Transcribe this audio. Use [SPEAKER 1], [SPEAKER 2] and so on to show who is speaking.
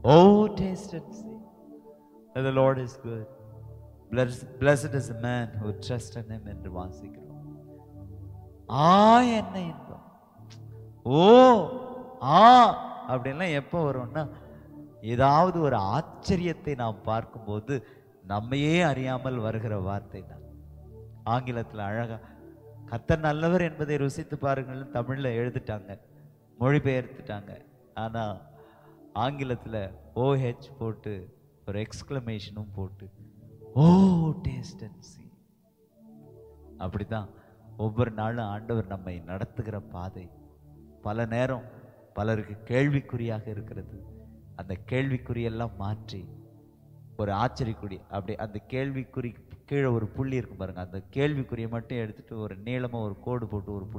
[SPEAKER 1] Oh, taste and see that the Lord is good. Blessed, blessed is the man who trusts in him என்று வாசிக்கிறோம் ஆ என்ன இன்பம் ஓ ஆ அப்படின்லாம் எப்போ வரும்னா ஏதாவது ஒரு ஆச்சரியத்தை நாம் பார்க்கும்போது நம்மையே அறியாமல் வருகிற வார்த்தை தான் ஆங்கிலத்தில் அழகா கர்த்தர் நல்லவர் என்பதை ருசித்து பாருங்கள் தமிழ்ல எழுதிட்டாங்க மொழிபெயர்த்துட்டாங்க ஆனா ஆங்கிலத்துல ஓஹெச் போட்டு ஒரு எக்ஸ்கிளமேஷனும் போட்டு ஓ டேஸ்ட் அண்ட் சி அப்படிதான் ஒவ்வொரு நாளும் ஆண்டவர் நம்மை நடத்துகிற பாதை பல நேரம் பலருக்கு கேள்விக்குறியாக இருக்கிறது அந்த கேள்விக்குறியெல்லாம் மாற்றி ஒரு ஆச்சரியக்குறி அப்படி அந்த கேள்விக்குறி கீழே ஒரு புள்ளி இருக்கும் பாருங்க அந்த கேள்விக்குறியை மட்டும் எடுத்துட்டு ஒரு நீளமா ஒரு கோடு போட்டு ஒரு புள்ளி